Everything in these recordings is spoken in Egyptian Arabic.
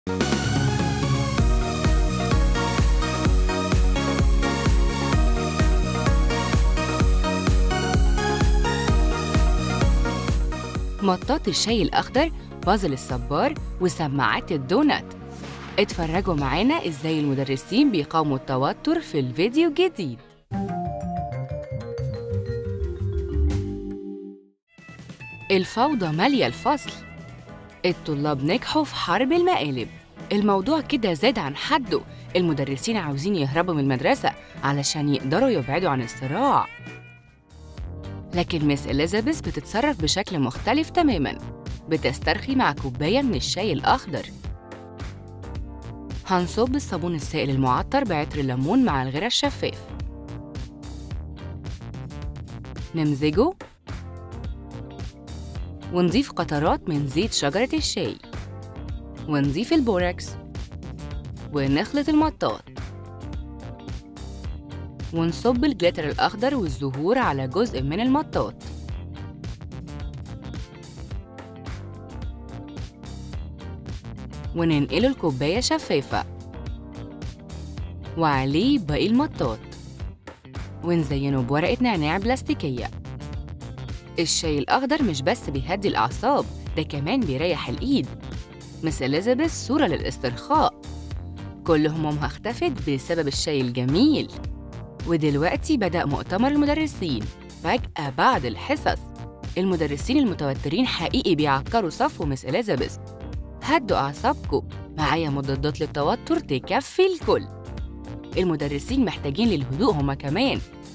مطاط الشاي الأخضر بازل الصبار وسماعات الدونات اتفرجوا معانا ازاي المدرسين بيقاوموا التوتر في الفيديو الجديد الفوضى مالية الفصل الطلاب نجحوا في حرب المقالب الموضوع كده زاد عن حده المدرسين عاوزين يهربوا من المدرسة علشان يقدروا يبعدوا عن الصراع لكن مس إليزابيث بتتصرف بشكل مختلف تماماً بتسترخي مع كوباية من الشاي الأخضر هنصب الصابون السائل المعطر بعطر الليمون مع الغيرة الشفاف نمزجه ونضيف قطرات من زيت شجرة الشاي ونضيف البوركس ونخلط المطاط ونصب الجليتر الأخضر والزهور على جزء من المطاط وننقله لكوباية شفافة وعليه باقي المطاط ونزينه بورقة نعناع بلاستيكية الشاي الأخضر مش بس بيهدي الأعصاب ده كمان بيريح الإيد مس إليزابيث صورة للاسترخاء كل همومها اختفت بسبب الشاي الجميل ودلوقتي بدأ مؤتمر المدرسين فجأة بعد الحصص المدرسين المتوترين حقيقي بيعكروا صفو مس إليزابيث هدوا أعصابكم معايا مضادات للتوتر تكفي الكل المدرسين محتاجين للهدوء هما كمان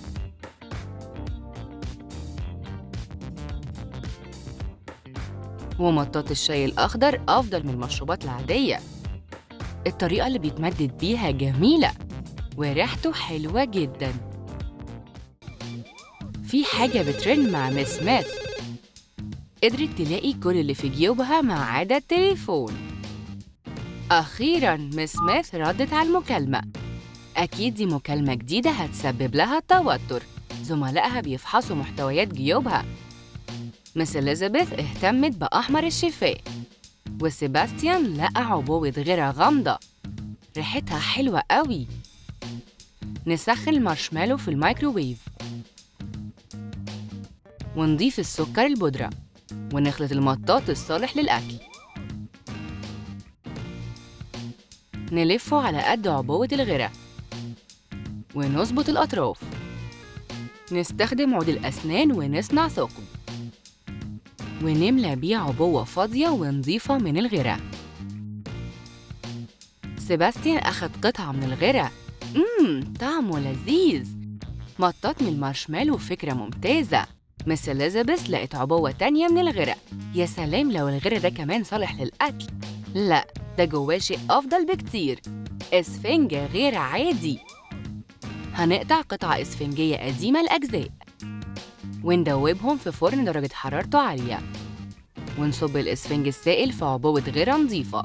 ومطاط الشاي الأخضر أفضل من المشروبات العادية الطريقة اللي بيتمدد بيها جميلة وريحته حلوة جدا في حاجة بترن مع مس ماث قدرت تلاقي كل اللي في جيوبها ما عدا التليفون أخيراً مس ماث ردت على المكالمة أكيد دي مكالمة جديدة هتسبب لها توتر زملائها بيفحصوا محتويات جيوبها مس إليزابيث اهتمت بأحمر الشفاء وسيباستيان لقى عبوة غيرة غامضة ريحتها حلوة قوي نسخن المارشميلو في الميكروويف ونضيف السكر البودرة ونخلط المطاط الصالح للأكل نلفه على قد عبوة الغرة ونظبط الأطراف نستخدم عود الأسنان ونصنع ثقب ونملى بيه عبوة فاضية ونضيفة من الغرة سيباستيان أخد قطعة من الغرة مم طعمه لذيذ مطاط من المارشميلو فكرة ممتازة مس إليزابيث لقت عبوة تانية من الغرق يا سلام لو الغرق ده كمان صالح للأكل لا ده جواه شيء أفضل بكتير إسفنجة غير عادي هنقطع قطعة إسفنجية قديمة لأجزاء وندوبهم في فرن درجة حرارته عالية ونصب الإسفنج السائل في عبوة غيرة نظيفة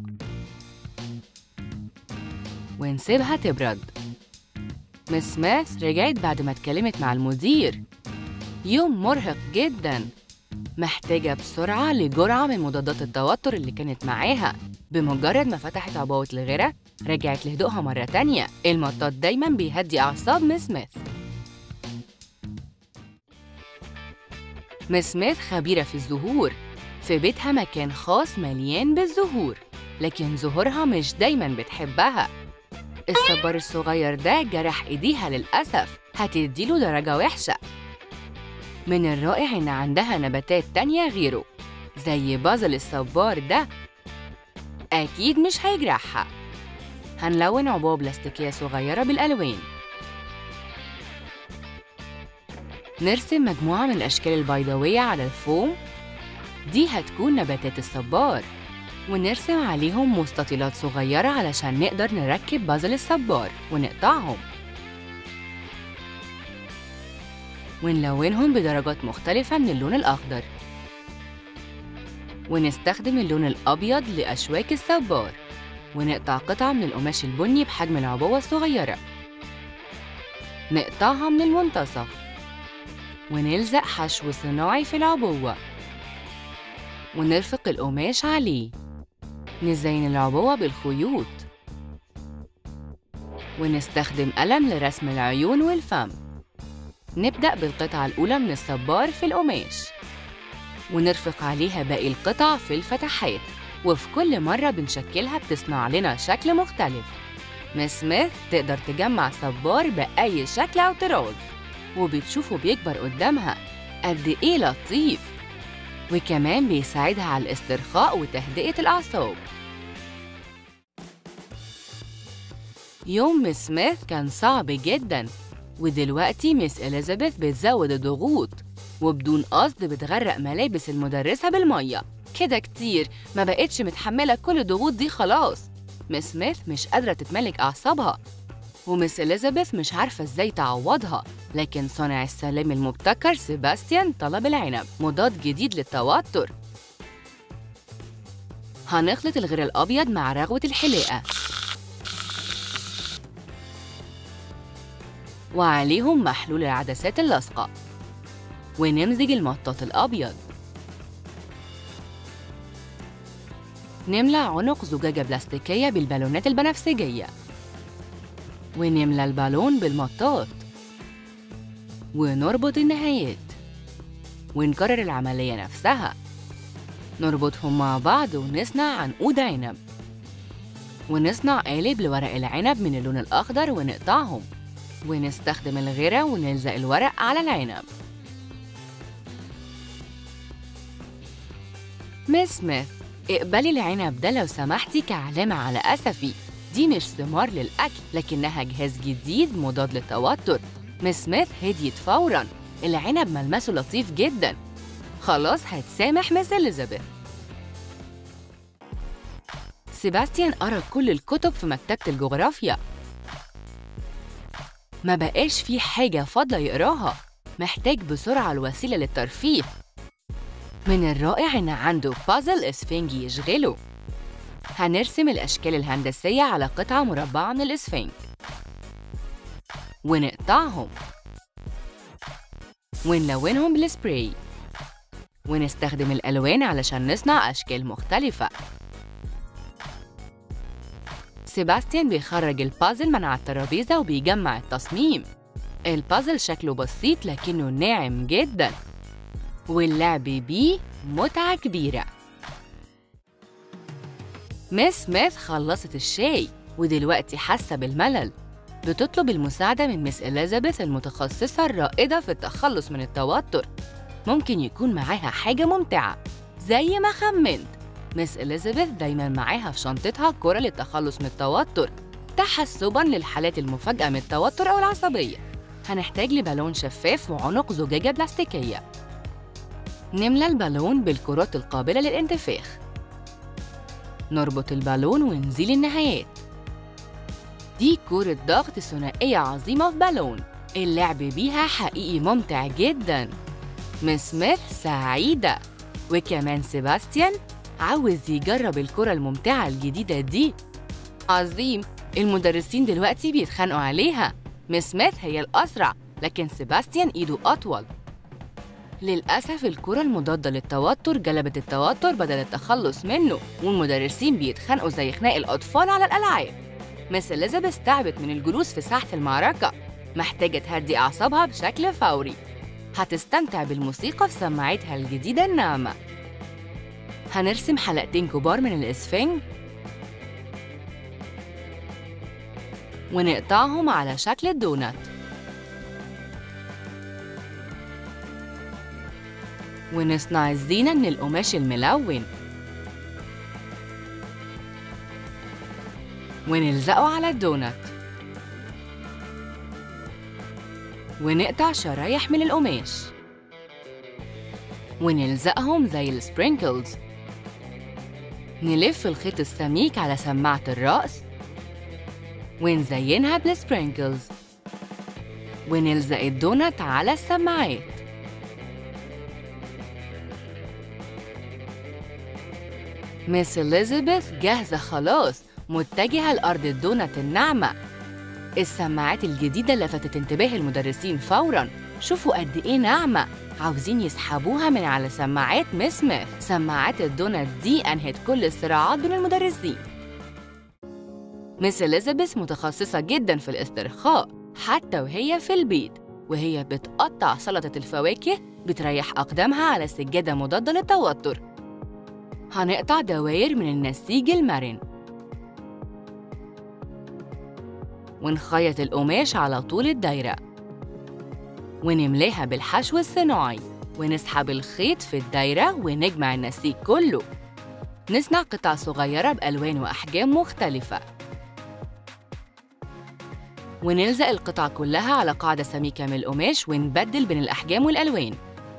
ونسيبها تبرد مس ماث رجعت بعد ما اتكلمت مع المدير يوم مرهق جدا محتاجة بسرعة لجرعة من مضادات التوتر اللي كانت معاها بمجرد ما فتحت عبوة الغيرة رجعت لهدوءها مرة تانية المطاط دايما بيهدي أعصاب مس سميث مس سميث خبيرة في الزهور في بيتها مكان خاص مليان بالزهور لكن زهورها مش دايما بتحبها الصبار الصغير ده جرح ايديها للأسف هتديله درجة وحشة من الرائع إن عندها نباتات تانية غيره زي بازل الصبار ده أكيد مش هيجرحها هنلون عبوة بلاستيكية صغيرة بالألوان نرسم مجموعة من الأشكال البيضاوية على الفوم دي هتكون نباتات الصبار ونرسم عليهم مستطيلات صغيرة علشان نقدر نركب بازل الصبار ونقطعهم ونلونهم بدرجات مختلفة من اللون الأخضر ونستخدم اللون الأبيض لأشواك الصبار ونقطع قطعة من القماش البني بحجم العبوة الصغيرة نقطعها من المنتصف ونلزق حشو صناعي في العبوة ونرفق القماش عليه نزين العبوة بالخيوط ونستخدم قلم لرسم العيون والفم نبدأ بالقطعة الأولى من الصبار في القماش ونرفق عليها باقي القطع في الفتحات وفي كل مرة بنشكلها بتصنع لنا شكل مختلف مس سميث تقدر تجمع صبار بأي شكل أو طراز وبتشوفه بيكبر قدامها قد إيه لطيف وكمان بيساعدها على الاسترخاء وتهدئة الأعصاب يوم مس سميث كان صعب جدا ودلوقتي مس إليزابيث بتزود الضغوط وبدون قصد بتغرق ملابس المدرسة بالمية كده كتير ما بقتش متحملة كل الضغوط دي خلاص مس سميث مش قادرة تتملك أعصابها ومس إليزابيث مش عارفة إزاي تعوضها لكن صانع السلام المبتكر سيباستيان طلب العنب مضاد جديد للتوتر هنخلط الغير الأبيض مع رغوة الحلاقة وعليهم محلول العدسات اللاصقة ونمزج المطاط الأبيض نملى عنق زجاجة بلاستيكية بالبالونات البنفسجية ونملى البالون بالمطاط ونربط النهايات ونكرر العملية نفسها نربطهم مع بعض ونصنع عنقود عنب ونصنع قالب لورق العنب من اللون الأخضر ونقطعهم ونستخدم الغيرة ونلزق الورق على العنب مس سميث اقبلي العنب ده لو سمحتي كعلامة على أسفي دي مش ثمار للأكل لكنها جهاز جديد مضاد للتوتر مس سميث هديت فوراً العنب ملمسه لطيف جداً خلاص هتسامح مس إليزابيث سيباستيان قرا كل الكتب في مكتبة الجغرافيا ما بقاش في حاجة فاضلة يقراها محتاج بسرعة الوسيلة للترفيه من الرائع إن عنده بازل إسفنجي يشغله هنرسم الأشكال الهندسية على قطعة مربعة من الإسفنج ونقطعهم ونلونهم بالسبراي ونستخدم الألوان علشان نصنع أشكال مختلفة سيباستيان بيخرج البازل من على الترابيزة وبيجمع التصميم البازل شكله بسيط لكنه ناعم جدا واللعب بيه متعة كبيرة مس سميث خلصت الشاي ودلوقتي حاسة بالملل بتطلب المساعدة من مس إليزابيث المتخصصة الرائدة في التخلص من التوتر ممكن يكون معاها حاجة ممتعة زي ما خمنت مس إليزابيث دايما معاها في شنطتها كرة للتخلص من التوتر تحسبا للحالات المفاجئة من التوتر أو العصبية هنحتاج لبالون شفاف وعنق زجاجة بلاستيكية نملى البالون بالكرات القابلة للانتفاخ نربط البالون ونزيل النهايات دي كرة ضغط ثنائية عظيمة في بالون اللعب بيها حقيقي ممتع جدا مس سميث سعيدة وكمان سيباستيان عاوز يجرب الكرة الممتعة الجديدة دي عظيم المدرسين دلوقتي بيتخانقوا عليها مس سميث هي الأسرع لكن سيباستيان إيده أطول للأسف الكرة المضادة للتوتر جلبت التوتر بدل التخلص منه والمدرسين بيتخانقوا زي خناق الأطفال على الألعاب مس إليزابيث تعبت من الجلوس في ساحة المعركة محتاجة تهدي أعصابها بشكل فوري هتستمتع بالموسيقى في سماعتها الجديدة الناعمة هنرسم حلقتين كبار من الإسفنج ونقطعهم على شكل الدونات ونصنع الزينة من القماش الملون ونلزقه على الدونات ونقطع شرايح من القماش ونلزقهم زي السبرينكلز نلف الخيط السميك على سماعة الرأس ونزينها بالسبرينكلز ونلزق الدونت على السماعات مس إليزابيث جاهزة خلاص متجهة لأرض الدونت الناعمة السماعات الجديدة لفتت انتباه المدرسين فوراً شوفوا قد إيه ناعمة عاوزين يسحبوها من على سماعات مس سميث سماعات الدونت دي أنهت كل الصراعات بين المدرسين مس إليزابيث متخصصة جدا في الاسترخاء حتى وهي في البيت وهي بتقطع سلطة الفواكه بتريح أقدامها على سجادة مضادة للتوتر هنقطع دواير من النسيج المرن ونخيط القماش على طول الدايرة ونملاها بالحشو الصناعي ونسحب الخيط في الدايرة ونجمع النسيج كله نصنع قطع صغيرة بألوان وأحجام مختلفة ونلزق القطع كلها على قاعدة سميكة من القماش ونبدل بين الأحجام والألوان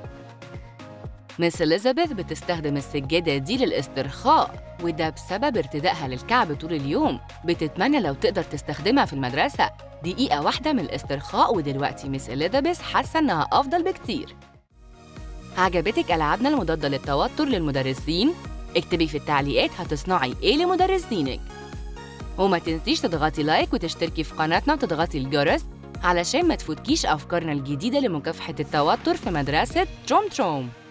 مس إليزابيث بتستخدم السجادة دي للاسترخاء وده بسبب ارتدائها للكعب طول اليوم بتتمنى لو تقدر تستخدمها في المدرسة دقيقة واحدة من الاسترخاء ودلوقتي مس إليزابيث حاسة إنها أفضل بكتير عجبتك ألعابنا المضادة للتوتر للمدرسين؟ اكتبي في التعليقات هتصنعي إيه لمدرسينك وما تنسيش تضغطي لايك وتشتركي في قناتنا وتضغطي الجرس علشان ما تفوتكيش أفكارنا الجديدة لمكافحة التوتر في مدرسة تروم تروم